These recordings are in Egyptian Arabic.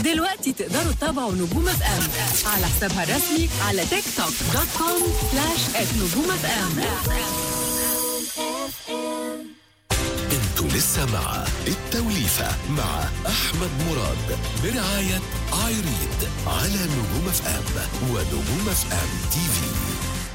دلوقتي تقدروا تتابعوا نجوم اف ام على حسابها الرسمي على تيك توك دوت كوم سلاش نجوم اف ام انتوا لسه مع التوليفة مع أحمد مراد برعاية ايريد على نجوم اف ام ونجوم اف ام تي في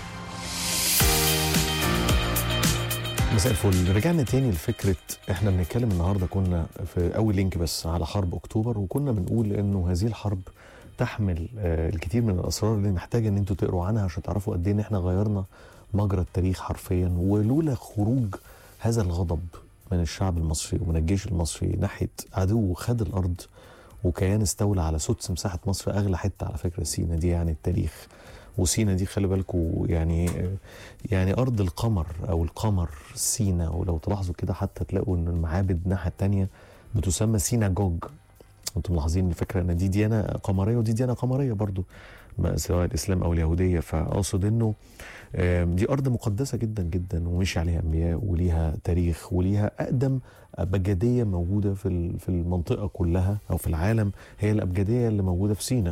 مساء الفل رجعنا تاني لفكرة احنا بنتكلم النهاردة كنا في أول لينك بس على حرب أكتوبر وكنا بنقول إنه هذه الحرب تحمل آه، الكثير من الأسرار اللي محتاجة إن أنتوا تقروا عنها عشان تعرفوا قد إيه إن احنا غيرنا مجرى التاريخ حرفيا ولولا خروج هذا الغضب من الشعب المصري ومن الجيش المصري ناحية عدو خد الأرض وكيان استولى على سدس مساحة مصر أغلى حتة على فكرة سينا دي يعني التاريخ وسينا دي خلي بالكم يعني يعني ارض القمر او القمر سينا ولو تلاحظوا كده حتى تلاقوا ان المعابد الناحيه الثانيه بتسمى سيناجوج انتم ملاحظين الفكره ان دي ديانه قمريه ودي ديانه قمريه برضو ما- سواء الاسلام او اليهوديه فاقصد انه آم، دي ارض مقدسه جدا جدا ومشي عليها انبياء وليها تاريخ وليها اقدم ابجديه موجوده في ال- في المنطقه كلها او في العالم هي الابجديه اللي موجوده في سينا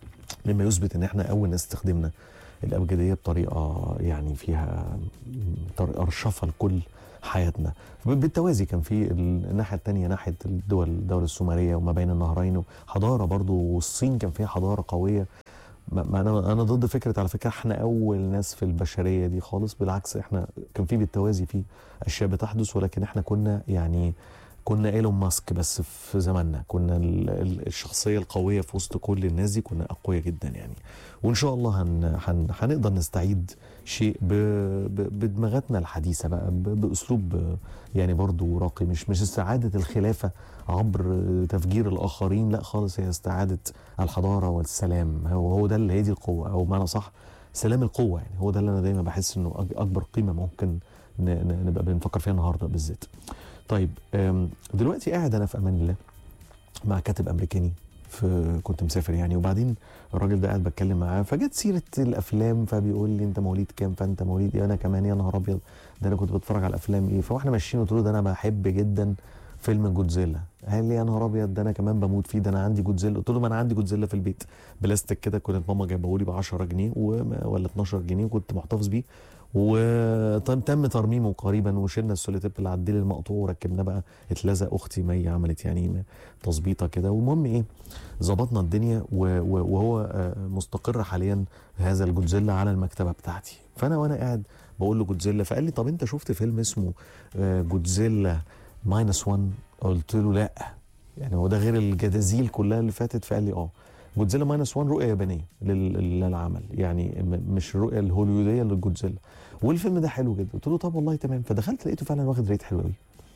مما يثبت ان احنا اول ناس استخدمنا الابجديه بطريقه يعني فيها طريقه رشفه لكل حياتنا بالتوازي كان في ال- الناحيه الثانيه ناحيه الدول الدوله السومريه وما بين النهرين حضاره برضو والصين كان فيها حضاره قويه ما ما انا انا ضد فكره على فكره احنا اول ناس في البشريه دي خالص بالعكس احنا كان في بالتوازي في اشياء بتحدث ولكن احنا كنا يعني كنا ايلون ماسك بس في زماننا كنا ال- ال- الشخصيه القويه في وسط كل الناس دي كنا اقوياء جدا يعني وان شاء الله هن هن هنقدر نستعيد شيء ب ب بدماغاتنا الحديثه بقى ب باسلوب يعني برضو راقي مش مش استعاده الخلافه عبر تفجير الاخرين لا خالص هي استعاده الحضاره والسلام هو هو ده اللي هي دي القوه او بمعنى صح سلام القوه يعني هو ده اللي انا دايما بحس انه أك- اكبر قيمه ممكن ن- ن- نبقى بنفكر فيها النهارده بالذات طيب أم، دلوقتي قاعد انا في امان الله مع كاتب امريكاني في كنت مسافر يعني وبعدين الراجل ده قاعد بتكلم معاه فجت سيره الافلام فبيقول لي انت مواليد كام فانت مواليد ايه انا كمان يا نهار ابيض ده انا كنت بتفرج على افلام ايه فاحنا ماشيين قلت له ده انا بحب جدا فيلم جودزيلا قال لي يا نهار ابيض ده انا كمان بموت فيه ده انا عندي جودزيلا قلت له ما انا عندي جودزيلا في البيت بلاستيك كده كانت ماما جايبه لي ب 10 جنيه وما- ولا 12 جنيه وكنت محتفظ بيه وتم ترميمه قريبا وشلنا السوليتيب اللي على الديل المقطوع وركبناه بقى اتلزق اختي مي عملت يعني تظبيطه كده والمهم ايه ظبطنا الدنيا و- و- وهو آه، مستقر حاليا هذا الجودزيلا على المكتبه بتاعتي فانا وانا قاعد بقول له جودزيلا فقال لي طب انت شفت فيلم اسمه آه، جودزيلا ماينس 1 قلت له لا يعني هو ده غير الجدازيل كلها اللي فاتت فقال لي اه جودزيلا ماينس 1 رؤيه يابانيه لل- للعمل يعني م- مش الرؤيه الهوليوديه للجودزيلا والفيلم ده حلو جدا قلت له طب والله تمام فدخلت لقيته فعلا واخد ريت حلو قوي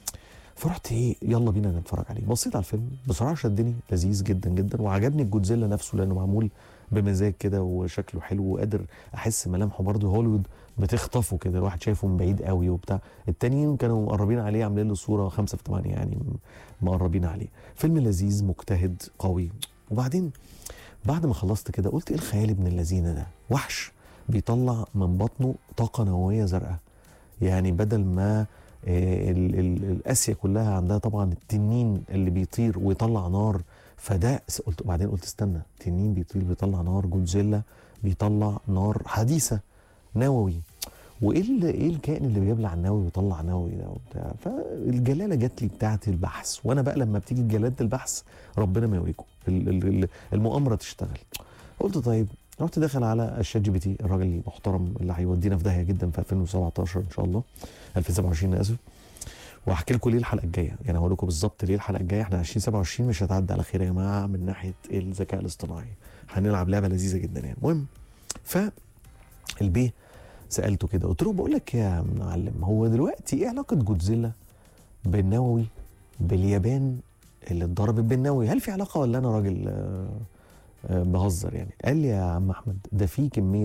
فرحت ايه يلا بينا نتفرج عليه بصيت على الفيلم بصراحه شدني لذيذ جدا جدا وعجبني الجودزيلا نفسه لانه معمول بمزاج كده وشكله حلو وقادر احس ملامحه برضه هوليوود بتخطفه كده الواحد شايفه من بعيد قوي وبتاع التانيين كانوا مقربين عليه عاملين له صوره خمسة في ثمانية يعني م- مقربين عليه فيلم لذيذ مجتهد قوي وبعدين بعد ما خلصت كده قلت ايه الخيال ابن اللذينه ده وحش بيطلع من بطنه طاقه نوويه زرقاء يعني بدل ما آه، ال- ال- الاسيا كلها عندها طبعا التنين اللي بيطير ويطلع نار فده س- قلت وبعدين قلت استنى تنين بيطير بيطلع نار جودزيلا بيطلع نار حديثه نووي وايه ال- ايه الكائن اللي بيبلع النووي ويطلع نووي ده وبتاع فالجلاله جات لي بتاعه البحث وانا بقى لما بتيجي جلاله البحث ربنا ما يوريكم ال- ال- ال- المؤامره تشتغل قلت طيب رحت داخل على الشات جي بي تي الراجل المحترم اللي هيودينا في داهيه جدا في 2017 ان شاء الله 2027 انا اسف وهحكي لكم ليه الحلقه الجايه يعني هقول لكم بالظبط ليه الحلقه الجايه احنا 2027 مش هتعدي على خير يا جماعه من ناحيه الذكاء الاصطناعي هنلعب لعبه لذيذه جدا يعني المهم ف البيه سالته كده قلت له بقول لك يا معلم هو دلوقتي ايه علاقه جودزيلا بالنووي باليابان اللي اتضربت بالنووي هل في علاقه ولا انا راجل آه، آه، بهزر يعني قال لي يا عم احمد ده في كميه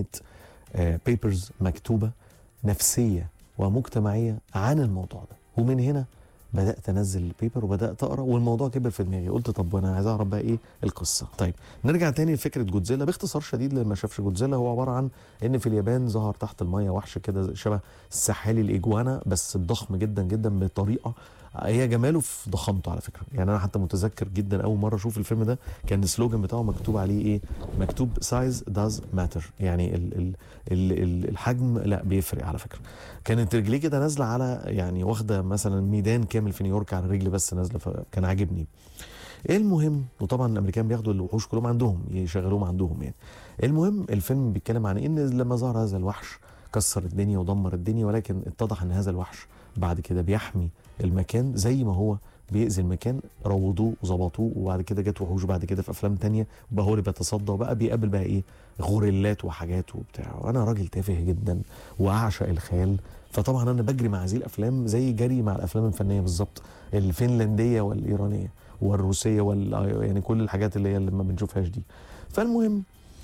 بيبرز مكتوبه نفسيه ومجتمعيه عن الموضوع ده ومن هنا بدات انزل البيبر وبدات اقرا والموضوع كبر في دماغي قلت طب وانا عايز اعرف بقى ايه القصه طيب نرجع تاني لفكره جودزيلا باختصار شديد اللي ما شافش جودزيلا هو عباره عن ان في اليابان ظهر تحت الميه وحش كده شبه السحالي الاجوانا بس ضخم جدا جدا بطريقه هي جماله في ضخامته على فكره يعني انا حتى متذكر جدا اول مره اشوف الفيلم ده كان السلوجان بتاعه مكتوب عليه ايه مكتوب سايز داز ماتر يعني ال ال ال ال الحجم لا بيفرق على فكره كانت رجليه كده نازله على يعني واخده مثلا ميدان كامل في نيويورك على رجل بس نازله فكان عاجبني المهم وطبعا الامريكان بياخدوا الوحوش كلهم عندهم يشغلوهم عندهم يعني المهم الفيلم بيتكلم عن ان لما ظهر هذا الوحش كسر الدنيا ودمر الدنيا ولكن اتضح ان هذا الوحش بعد كده بيحمي المكان زي ما هو بيأذي المكان روضوه وظبطوه وبعد كده جت وحوش بعد كده في افلام تانية بقى هو اللي بيتصدى وبقى بيقابل بقى ايه غوريلات وحاجات وبتاع وانا راجل تافه جدا واعشق الخيال فطبعا انا بجري مع هذه الافلام زي جري مع الافلام الفنيه بالظبط الفنلنديه والايرانيه والروسيه وال يعني كل الحاجات اللي هي اللي ما بنشوفهاش دي فالمهم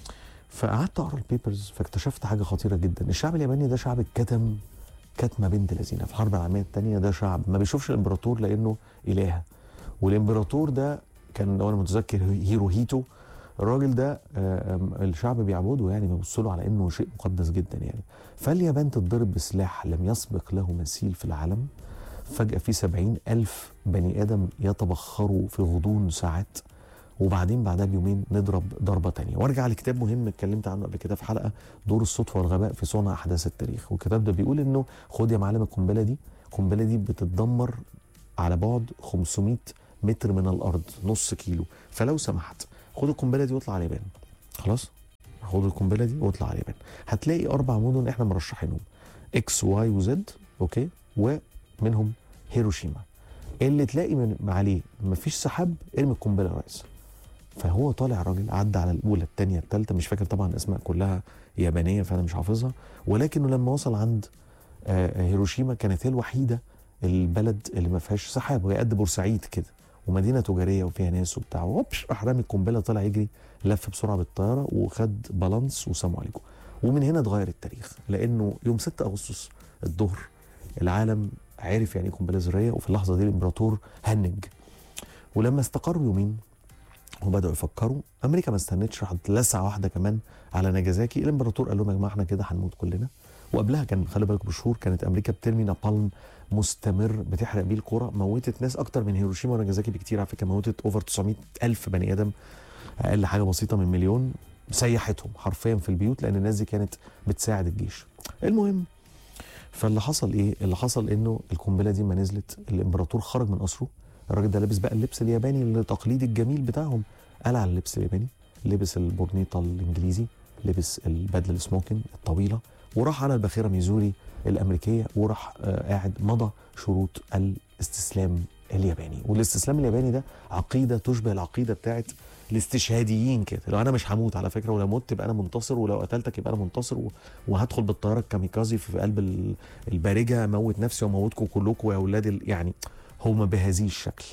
فقعدت اقرا البيبرز فاكتشفت حاجه خطيره جدا الشعب الياباني ده شعب اتكتم كتمه بنت لذينه في الحرب العالميه الثانيه ده شعب ما بيشوفش الامبراطور لانه اله والامبراطور ده كان لو انا متذكر هيروهيتو الراجل ده آه، آم، الشعب بيعبده يعني بيبص له على انه شيء مقدس جدا يعني فاليابان تتضرب بسلاح لم يسبق له مثيل في العالم فجأة في سبعين ألف بني آدم يتبخروا في غضون ساعات وبعدين بعدها بيومين نضرب ضربة تانية وارجع لكتاب مهم اتكلمت عنه قبل كده في حلقة دور الصدفة والغباء في صنع أحداث التاريخ والكتاب ده بيقول إنه خد يا معلم القنبلة دي القنبلة دي بتتدمر على بعد 500 متر من الأرض نص كيلو فلو سمحت خد القنبلة دي واطلع على اليابان خلاص خد القنبلة دي واطلع على اليابان هتلاقي أربع مدن إحنا مرشحينهم اكس واي وزد اوكي ومنهم هيروشيما اللي تلاقي من عليه مفيش سحاب ارمي القنبله يا ريس فهو طالع راجل عدى على الاولى الثانيه الثالثه مش فاكر طبعا اسماء كلها يابانيه فانا مش حافظها ولكنه لما وصل عند آه، هيروشيما كانت هي الوحيده البلد اللي ما فيهاش سحاب وهي قد بورسعيد كده ومدينه تجاريه وفيها ناس وبتاع وبش راح رامي القنبله طلع يجري لف بسرعه بالطياره وخد بالانس وسلام عليكم ومن هنا اتغير التاريخ لانه يوم 6 اغسطس الظهر العالم عرف يعني ايه قنبله ذريه وفي اللحظه دي الامبراطور هنج ولما استقروا يومين وبداوا يفكروا امريكا ما استنتش راحت لسعه واحده كمان على ناجازاكي الامبراطور قال لهم يا جماعه احنا كده هنموت كلنا وقبلها كان خلي بالك بشهور كانت امريكا بترمي نابالم مستمر بتحرق بيه القرى موتت ناس اكتر من هيروشيما وناجازاكي بكتير على فكره موتت اوفر 900 الف بني ادم اقل حاجه بسيطه من مليون سيحتهم حرفيا في البيوت لان الناس دي كانت بتساعد الجيش المهم فاللي حصل ايه اللي حصل انه القنبله دي ما نزلت الامبراطور خرج من قصره الراجل ده لابس بقى اللبس الياباني التقليدي الجميل بتاعهم قلع اللبس الياباني لبس البورنيطه الانجليزي لبس البدله السموكن الطويله وراح على الباخره ميزوري الامريكيه وراح آه قاعد مضى شروط الاستسلام الياباني والاستسلام الياباني ده عقيده تشبه العقيده بتاعت الاستشهاديين كده لو انا مش هموت على فكره ولو مت يبقى انا منتصر ولو قتلتك يبقى انا منتصر و- وهدخل بالطياره الكاميكازي في قلب ال- البارجه اموت نفسي واموتكم كلكم يا اولاد ال- يعني هما بهذه الشكل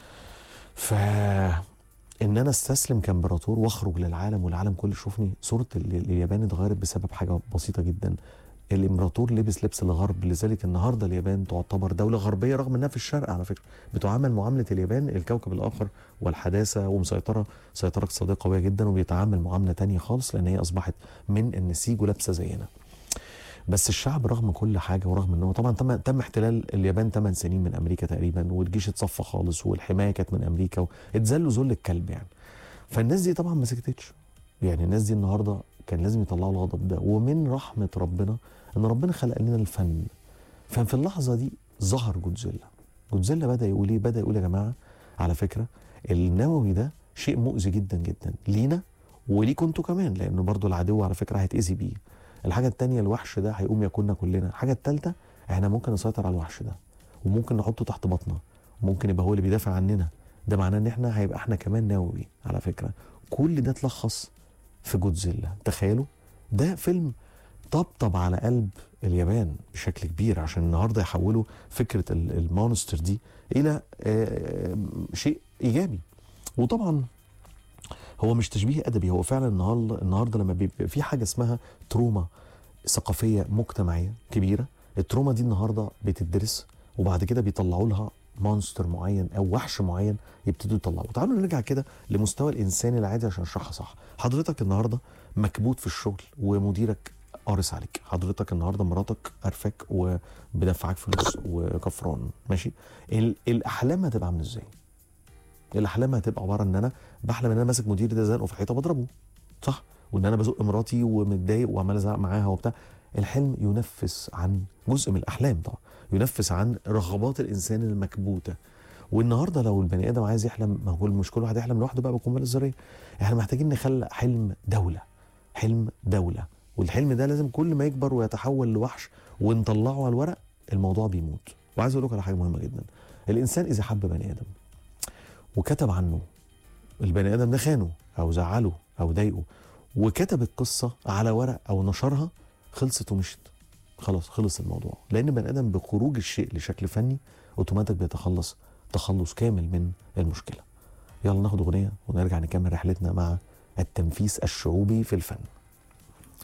ف ان انا استسلم كامبراطور واخرج للعالم والعالم كله يشوفني صوره ال- اليابان اتغيرت بسبب حاجه بسيطه جدا الامبراطور لبس لبس الغرب لذلك النهارده اليابان تعتبر دوله غربيه رغم انها في الشرق على فكره بتعامل معامله اليابان الكوكب الاخر والحداثه ومسيطره سيطره اقتصاديه قويه جدا وبيتعامل معامله تانية خالص لان هي اصبحت من النسيج ولابسه زينا بس الشعب رغم كل حاجه ورغم انه طبعا تم تم احتلال اليابان 8 سنين من امريكا تقريبا والجيش اتصفى خالص والحمايه كانت من امريكا اتذلوا ذل الكلب يعني فالناس دي طبعا ما سكتتش يعني الناس دي النهارده كان لازم يطلعوا الغضب ده ومن رحمه ربنا ان ربنا خلق لنا الفن ففي اللحظه دي ظهر جودزيلا جودزيلا بدا يقول ايه بدا يقول يا جماعه على فكره النووي ده شيء مؤذي جدا جدا لينا وليكوا انتوا كمان لانه برضو العدو على فكره هيتاذي بيه الحاجه التانية الوحش ده هيقوم ياكلنا كلنا الحاجه التالتة احنا ممكن نسيطر على الوحش ده وممكن نحطه تحت بطننا وممكن يبقى هو اللي بيدافع عننا ده معناه ان احنا هيبقى احنا كمان نووي على فكره كل ده اتلخص في جودزيلا تخيلوا ده فيلم طبطب على قلب اليابان بشكل كبير عشان النهارده يحولوا فكره ال- المونستر دي الى آه، شيء ايجابي وطبعا هو مش تشبيه ادبي هو فعلا النهارده النهارده لما بيبقى في حاجه اسمها تروما ثقافيه مجتمعيه كبيره التروما دي النهارده بتدرس وبعد كده بيطلعوا لها مونستر معين او وحش معين يبتدوا يطلعوا تعالوا نرجع كده لمستوى الانسان العادي عشان اشرحها صح حضرتك النهارده مكبوت في الشغل ومديرك قارص عليك حضرتك النهارده مراتك قرفك وبدفعك فلوس وكفران ماشي ال- الاحلام هتبقى عامله ازاي الاحلام هتبقى عباره ان انا بحلم ان انا ماسك مديري ده زنقه في الحيطه بضربه صح وان انا بزق مراتي ومتضايق وعمال ازعق معاها وبتاع الحلم ينفس عن جزء من الاحلام طبعا ينفس عن رغبات الانسان المكبوته والنهارده لو البني ادم عايز يحلم ما هو مش كل واحد يحلم لوحده بقى بالقنبله الذريه احنا محتاجين نخلق حلم دوله حلم دوله والحلم ده لازم كل ما يكبر ويتحول لوحش ونطلعه على الورق الموضوع بيموت وعايز اقول لكم على حاجه مهمه جدا الانسان اذا حب بني ادم وكتب عنه البني ادم ده خانه او زعله او ضايقه وكتب القصه على ورق او نشرها خلصت ومشت خلاص خلص الموضوع لان البني ادم بخروج الشيء لشكل فني اوتوماتيك بيتخلص تخلص كامل من المشكله يلا ناخد اغنيه ونرجع نكمل رحلتنا مع التنفيس الشعوبي في الفن